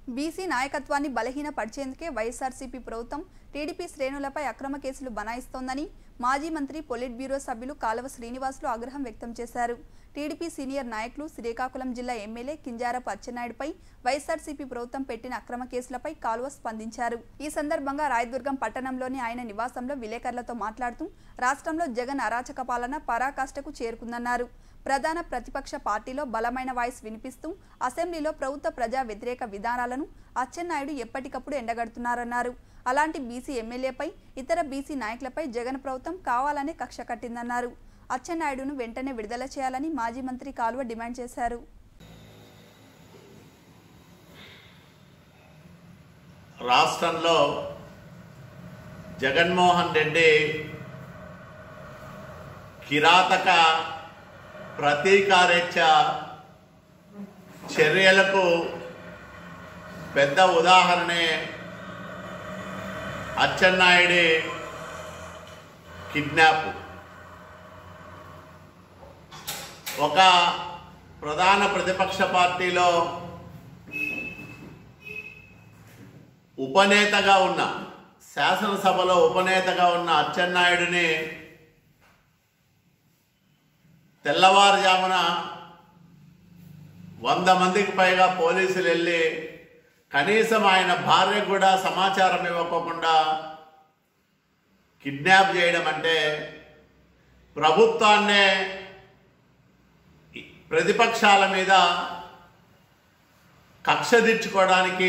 BC నాయకత్వాన్ని బలహీనపరిచేందుకే వైఎస్ఆర్సీపీ ప్రభుత్వం TDP శ్రేణులపై అక్రమ కేసులు బనాయిస్తోందని మాజీ మంత్రి పొలిట్ బ్యూరో సభ్యులు కాలవ శ్రీనివాసులు ఆగ్రహం వ్యక్తం చేశారు టీడీపీ సీనియర్ నాయకులు శ్రీకాకుళం జిల్లా ఎమ్మెల్యే కింజారపు అచ్చెన్నాయుడుపై వైఎస్ఆర్సీపీ ప్రభుత్వం పెట్టిన అక్రమ కేసులపై కాలువ స్పందించారు ఈ సందర్భంగా రాయదుర్గం పట్టణంలోని ఆయన నివాసంలో విలేకరులతో మాట్లాడుతూ రాష్ట్రంలో జగన్ అరాచక పాలన పరాకాష్ఠకు చేరుకుందన్నారు ప్రధాన ప్రతిపక్ష పార్టీలో బలమైన వాయిస్ వినిపిస్తూ అసెంబ్లీలో ప్రభుత్వ ప్రజా వ్యతిరేక విధానాలను అచ్చెన్నాయుడు ఎప్పటికప్పుడు ఎండగడుతున్నారన్నారు అలాంటి బీసీ ఎమ్మెల్యేపై ఇతర బీసీ నాయకులపై జగన్ ప్రభుత్వం కావాలనే కక్ష కట్టిందన్నారు అచ్చెన్నాయుడును వెంటనే విడుదల చేయాలని మాజీ మంత్రి కాలువ డిమాండ్ చేశారు రాష్ట్రంలో జగన్మోహన్ రెడ్డి కిరాతక ప్రతీకారేచ్ఛ చర్యలకు పెద్ద ఉదాహరణే అచ్చెన్నాయుడి కిడ్నాప్ ఒక ప్రధాన ప్రతిపక్ష పార్టీలో ఉపనేతగా ఉన్న శాసనసభలో ఉపనేతగా ఉన్న అచ్చెన్నాయుడిని తెల్లవారుజామున వంద మందికి పైగా పోలీసులు వెళ్ళి కనీసం ఆయన భార్యకు కూడా సమాచారం ఇవ్వకోకుండా కిడ్నాప్ చేయడం అంటే ప్రభుత్వాన్నే ప్రతిపక్షాల మీద కక్ష తీర్చుకోవడానికి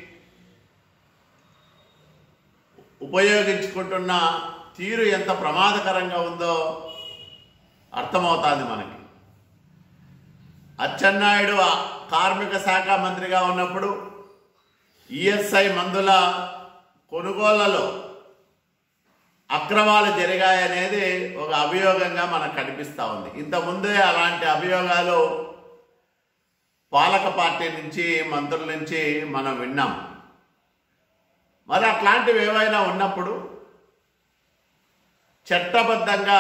ఉపయోగించుకుంటున్న తీరు ఎంత ప్రమాదకరంగా ఉందో అర్థమవుతుంది మనకి అచ్చెన్నాయుడు ఆ కార్మిక శాఖ మంత్రిగా ఉన్నప్పుడు ఈఎస్ఐ మందుల కొనుగోళ్లలో అక్రమాలు జరిగాయనేది ఒక అభియోగంగా మనకు కనిపిస్తూ ఉంది ఇంతకుముందే అలాంటి అభియోగాలు పాలక పార్టీ నుంచి మంత్రుల నుంచి మనం విన్నాం మరి అట్లాంటివి ఏవైనా ఉన్నప్పుడు చట్టబద్ధంగా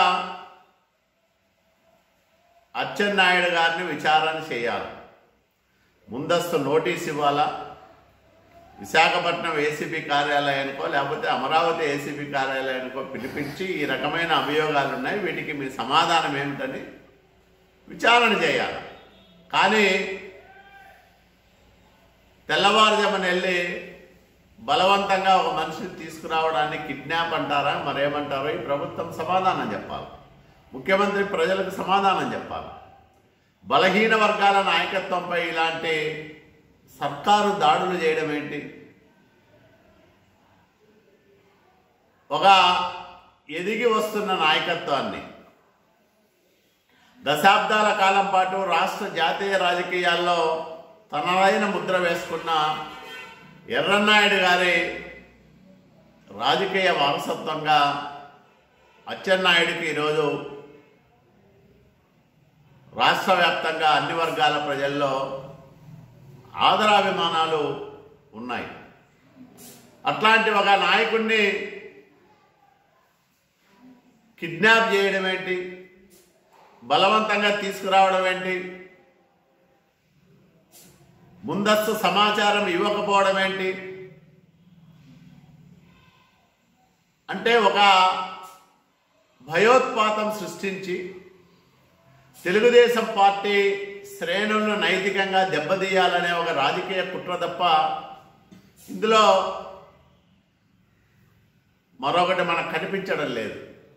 అచ్చెన్నాయుడు గారిని విచారణ చేయాలి ముందస్తు నోటీస్ ఇవ్వాలా విశాఖపట్నం ఏసీబీ కార్యాలయానికో లేకపోతే అమరావతి ఏసీబీ కార్యాలయానికో పిలిపించి ఈ రకమైన అభియోగాలు ఉన్నాయి వీటికి మీ సమాధానం ఏమిటని విచారణ చేయాలి కానీ తెల్లవారుజామున వెళ్ళి బలవంతంగా ఒక మనిషిని తీసుకురావడాన్ని కిడ్నాప్ అంటారా మరేమంటారో ఈ ప్రభుత్వం సమాధానం చెప్పాలి ముఖ్యమంత్రి ప్రజలకు సమాధానం చెప్పాలి బలహీన వర్గాల నాయకత్వంపై ఇలాంటి సర్కారు దాడులు చేయడం ఏంటి ఒక ఎదిగి వస్తున్న నాయకత్వాన్ని దశాబ్దాల కాలం పాటు రాష్ట్ర జాతీయ రాజకీయాల్లో తనదైన ముద్ర వేసుకున్న ఎర్రన్నాయుడు గారి రాజకీయ వారసత్వంగా అచ్చెన్నాయుడికి ఈరోజు రాష్ట్ర వ్యాప్తంగా అన్ని వర్గాల ప్రజల్లో ఆదరాభిమానాలు ఉన్నాయి అట్లాంటి ఒక నాయకుడిని కిడ్నాప్ చేయడం ఏంటి బలవంతంగా తీసుకురావడం ఏంటి ముందస్తు సమాచారం ఇవ్వకపోవడం ఏంటి అంటే ఒక భయోత్పాతం సృష్టించి తెలుగుదేశం పార్టీ శ్రేణులను నైతికంగా దెబ్బతీయాలనే ఒక రాజకీయ కుట్ర తప్ప ఇందులో మరొకటి మనకు కనిపించడం లేదు